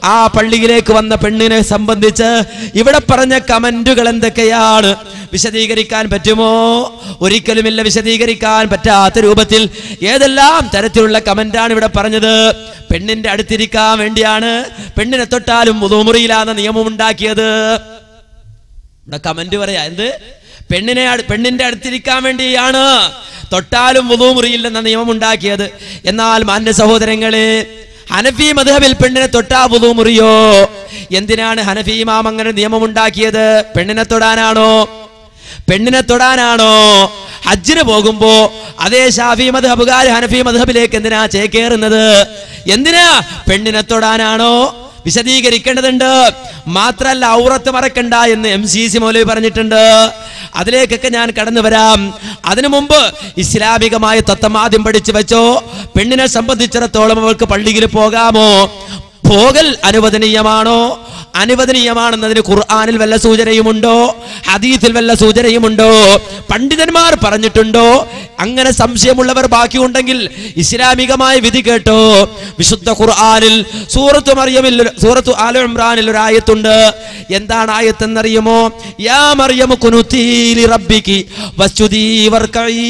ആ പള്ളിയിലേക്ക് വന്ന പെണ്ണിനെ സംബന്ധിച്ച് ഇവിടെ പറഞ്ഞ കമന്റുകൾ എന്തൊക്കെയാണ് വിശദീകരിക്കാൻ പറ്റുമോ ഒരിക്കലുമില്ല വിശദീകരിക്കാൻ പറ്റാത്ത രൂപത്തിൽ ഏതെല്ലാം തരത്തിലുള്ള കമന്റാണ് ഇവിടെ പറഞ്ഞത് പെണ്ണിന്റെ അടുത്തിരിക്കാൻ വേണ്ടിയാണ് പെണ്ണിനെ തൊട്ടാലും മുതുമുറിയിലാന്ന നിയമം ഉണ്ടാക്കിയത് ഇവിടെ കമന്റ് പറയാ എന്ത് പെണ്ണിനെ അടു- പെണ്ണിന്റെ അടുത്തിരിക്കാൻ വേണ്ടിയാണ് തൊട്ടാലും മുറിയില്ലെന്ന നിയമം ഉണ്ടാക്കിയത് എന്നാൽ മാന്യ സഹോദരങ്ങളെ ഹനഫി മധുഹബിൽ പെണ്ണിനെ തൊട്ടാ മുറിയോ എന്തിനാണ് ഹനഫി ഇമാം അങ്ങനെ നിയമം ഉണ്ടാക്കിയത് പെണ്ണിനെ തൊടാനാണോ പെണ്ണിനെ തൊടാനാണോ ഹജ്ജിന് പോകുമ്പോ അതേ ഷാഫി മധബുകാർ ഹനഫി മധബിലേക്ക് എന്തിനാ ചേക്കേറുന്നത് എന്തിനാ പെണ്ണിനെ തൊടാനാണോ വിശദീകരിക്കേണ്ടതുണ്ട് മാത്രല്ല ഔറത്ത് മറക്കണ്ട എന്ന് എം സി സി മൗലവി പറഞ്ഞിട്ടുണ്ട് അതിലേക്കൊക്കെ ഞാൻ കടന്നു വരാം അതിനു മുമ്പ് ഇസ്ലാമികമായ തത്വം ആദ്യം പഠിച്ചു വെച്ചോ പെണ്ണിനെ സംബന്ധിച്ചിടത്തോളം അവൾക്ക് പള്ളിയിൽ പോകാമോ പോകൽ അനുവദനീയമാണോ അനുവദനീയമാണെന്നതിന് ഖുർആനിൽ വല്ല സൂചനയുമുണ്ടോ ഹദീസിൽ വല്ല സൂചനയുമുണ്ടോ പണ്ഡിതന്മാർ പറഞ്ഞിട്ടുണ്ടോ അങ്ങനെ സംശയമുള്ളവർ ബാക്കിയുണ്ടെങ്കിൽ ഇസ്ലാമികമായ വിധി കേട്ടോ വിശുദ്ധ ഖുർആനിൽ സൂറത്തു മറിയമിൽ സൂറത്തു ആല ഇമ്രാനിൽ ഒരു ആയത്തുണ്ട് എന്താണ് ആയത്ത് എന്നറിയുമോ യാ മറിയമു കുനുതീലി റബ്ബിക്കി വസ്ജുദീ വർക്കഈ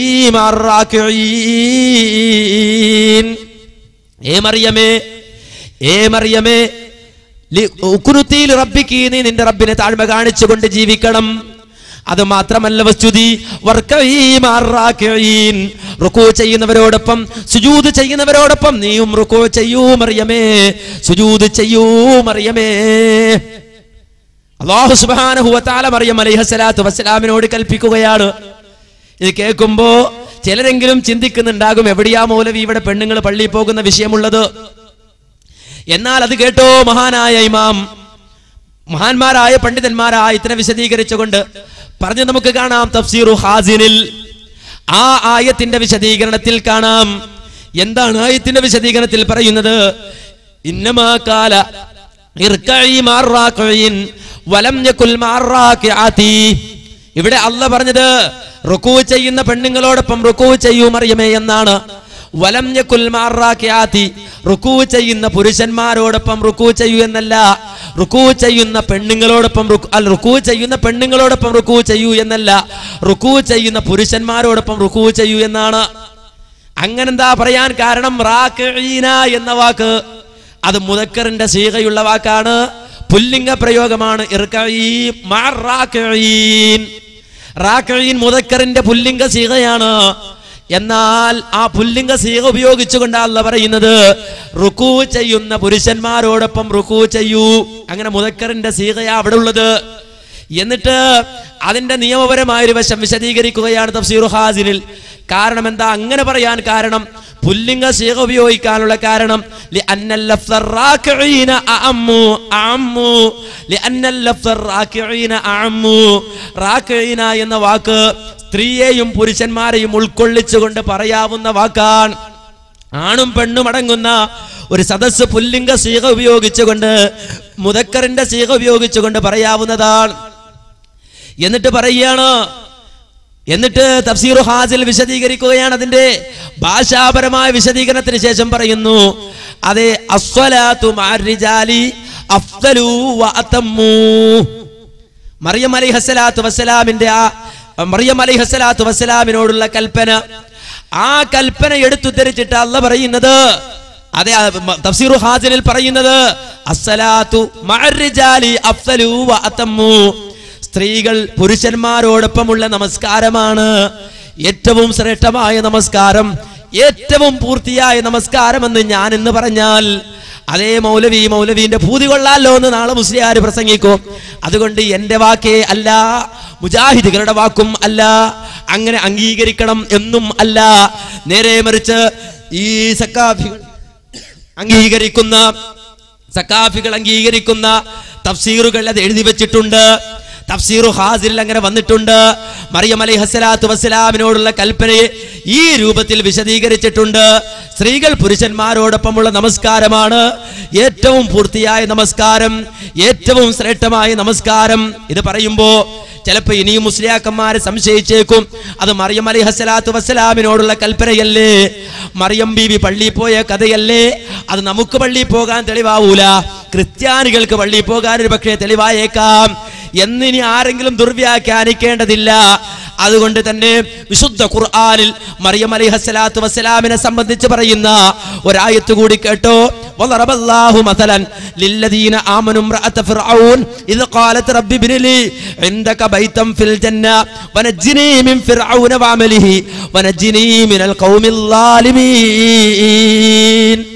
മഅറാക്കിഈൻ ഏ മറിയമേ ഏ മറിയമേ ലി- ഉക്കുനുത്തിയിൽ റബ്ബിക്ക് നീ നിന്റെ റബ്ബിനെ താഴ്മ കാണിച്ചുകൊണ്ട് ജീവിക്കണം അത് മാത്രമല്ല വസ്തുതി വർക്കഈ മഅറാക്കിഈൻ. റുക്കൂ ചെയ്യുന്നവരോടൊപ്പം സുജൂദ് ചെയ്യുന്നവരോടൊപ്പം നീയും റുക്കൂ ചെയ്യൂ മറിയമേ സുജൂദ് ചെയ്യൂ മറിയമേ അള്ളാഹു സുബ്ഹാനഹു വതആല മറിയം അലൈഹിസ്സലാത്തു വസ്സലാമിനോട് കൽപ്പിക്കുകയാണ് ഇത് കേൾക്കുമ്പോ ചിലരെങ്കിലും ചിന്തിക്കുന്നുണ്ടാകും എവിടെയാ മൗലവി ഇവിടെ പെണ്ണുങ്ങൾ പള്ളിയിൽ പോകുന്ന വിഷയമുള്ളത് എന്നാൽ അത് കേട്ടോ മഹാനായ ഇമാം മഹാന്മാരായ പണ്ഡിതന്മാരായ ഇത്തരം വിശദീകരിച്ചുകൊണ്ട് പറഞ്ഞു നമുക്ക് കാണാം തഫ്സീറു ഹാസിനിൽ ആ ആയത്തിന്റെ വിശദീകരണത്തിൽ കാണാം എന്താണ് ആയത്തിന്റെ വിശദീകരണത്തിൽ പറയുന്നത് ഇന്നമാ കാല ഇർക്കഈ മാറാഖഈൻ വലം യകുൽ മാറാഖിആതി ഇവിടെ അല്ല പറഞ്ഞത് റുക്കൂ ചെയ്യുന്ന പെണ്ണുങ്ങളോടൊപ്പം റുക്കൂ ചെയ്യൂ മറിയമേ എന്നാണ് വലം യകുൽ മാറാഖിആതി റുക്കൂ ചെയ്യുന്ന പുരുഷന്മാരോടൊപ്പം റുക്കൂ ചെയ്യൂ എന്നല്ല റുക്കൂ ചെയ്യുന്ന പെണ്ണുങ്ങളോടൊപ്പം റുക്കു- അല്ല റുക്കൂ ചെയ്യുന്ന പെണ്ണുങ്ങളോടൊപ്പം റുക്കൂ ചെയ്യൂ എന്നല്ല റുക്കൂ ചെയ്യുന്ന പുരുഷന്മാരോടൊപ്പം റുക്കൂ ചെയ്യൂ എന്നാണ് അങ്ങനെന്താ പറയാൻ കാരണം റാഖീന എന്ന വാക്ക് അത് മുതക്കറിന്റെ സീകയുള്ള വാക്കാണ് പുല്ലിംഗ പ്രയോഗമാണ് ഇർക്കഈ മാ റാഖീൻ. റാഖീൻ മുതക്കറിന്റെ പുല്ലിംഗ സീകയാണ് എന്നാൽ ആ പുല്ലിംഗ സീക ഉപയോഗിച്ചുകൊണ്ട് അല്ല പറയുന്നത് റുക്കൂ ചെയ്യുന്ന പുരുഷന്മാരോടൊപ്പം റുക്കൂ ചെയ്യൂ അങ്ങനെ മുതക്കറിന്റെ സീകയാ അവിടെ ഉള്ളത് എന്നിട്ട് അതിന്റെ നിയമപരമായ ഒരു വശം വിശദീകരിക്കുകയാണ് തഫ്സീറു ഹാസിനിൽ കാരണം എന്താ അങ്ങനെ പറയാൻ കാരണം പുല്ലിംഗ സീക ഉപയോഗിക്കാനുള്ള കാരണം لأن اللفظ الراكعين أعم أعم لأن اللفظ الراكعين أعم റാക്കിഴീന എന്ന വാക്ക് സ്ത്രീയെയും പുരുഷന്മാരെയും ഉൾക്കൊള്ളിച്ചുകൊണ്ട് പറയാവുന്ന വാക്കാണ് ആണും പെണ്ണും അടങ്ങുന്ന ഒരു സദസ്സ് പുല്ലിംഗ സീക ഉപയോഗിച്ചുകൊണ്ട് മുതക്കറിന്റെ സീക ഉപയോഗിച്ചുകൊണ്ട് പറയാവുന്നതാണ് എന്നിട്ട് പറയുകയാണ് എന്നിട്ട് തഫ്സീർ ഹാസിൽ വിശദീകരിക്കുകയാണ് അതിന്റെ ഭാഷാപരമായ വിശദീകരണത്തിന് ശേഷം പറയുന്നു അതെ അസ്വലാത്തു മാരിജാലി അഫ്ദലു വ അതമ്മു മറിയം അലൈഹി ഹസ്സലാത്തു വസ്സലാമിന്റെ ആ മറിയം അലൈഹി ഹസ്സലാത്തു വസ്സലാമിനോടുള്ള കൽപ്പന ആ കൽപ്പന എടുത്തു ധരിച്ചിട്ട് അല്ല പറയുന്നത് അതെ ആ മ- തഫ്സീറു ഹാസിനിൽ പറയുന്നത് അസ്സലാത്തു മഅർരിജാലി അഫ്ദലു വ അതമ്മു സ്ത്രീകൾ പുരുഷന്മാരോടൊപ്പമുള്ള നമസ്കാരമാണ് ഏറ്റവും ശ്രേഷ്ഠമായ നമസ്കാരം ഏറ്റവും പൂർത്തിയായ നമസ്കാരം എന്ന് ഞാൻ എന്ന് പറഞ്ഞാൽ അതേ മൗലവി മൗലവീന്റെ ഭൂതി കൊള്ളാലോ എന്ന് നാളെ മുസ്ലിയാർ പ്രസംഗിക്കും അതുകൊണ്ട് എന്റെ വാക്കേ അല്ല മുജാഹിദുകളുടെ വാക്കും അല്ല അങ്ങനെ അംഗീകരിക്കണം എന്നും അല്ല നേരെ മറിച്ച് ഈ സക്കാഫികൾ അംഗീകരിക്കുന്ന സക്കാഫികൾ അംഗീകരിക്കുന്ന തഫ്സീറുകൾ അത് എഴുതി വെച്ചിട്ടുണ്ട് തഫ്സീറു ഹാസിൽ അങ്ങനെ വന്നിട്ടുണ്ട് മറിയം അലൈഹി ഹസ്സലാത്തു വസ്സലാമിനോടുള്ള കൽപ്പനയെ ഈ രൂപത്തിൽ വിശദീകരിച്ചിട്ടുണ്ട് സ്ത്രീകൾ പുരുഷന്മാരോടൊപ്പമുള്ള നമസ്കാരമാണ് ഏറ്റവും പൂർത്തിയായ നമസ്കാരം ഏറ്റവും ശ്രേഷ്ഠമായ നമസ്കാരം ഇത് പറയുമ്പോ ചിലപ്പോ ഇനിയും മുസ്ലിയാക്കന്മാരെ സംശയിച്ചേക്കും അത് മറിയം അലൈഹി ഹസ്സലാത്തു വസ്സലാമിനോടുള്ള കൽപ്പനയല്ലേ മറിയം ബീവി പള്ളിയിൽ പോയ കഥയല്ലേ അത് നമുക്ക് പള്ളിയിൽ പോകാൻ തെളിവാവൂല ക്രിസ്ത്യാനികൾക്ക് പള്ളിയിൽ പോകാൻ ഒരു പക്ഷേ തെളിവായേക്കാം എന്നിനി ആരെങ്കിലും ദുർവ്യാഖ്യാനിക്കേണ്ടതില്ല അതുകൊണ്ട് തന്നെ വിശുദ്ധ ഖുർആനിൽ മറിയം അലിഹസ്സലാത്തു വസ്സലാമിനെ സംബന്ധിച്ച് പറയുന്ന ഒരായത്ത് കൂടി കേട്ടോ وضرب الله مثلا للذين آمنوا امرأة فرعون إذ قالت رب ابن لي عندك بيتا في الجنة ونجني من فرعون وعمله ونجني من القوم الظالمين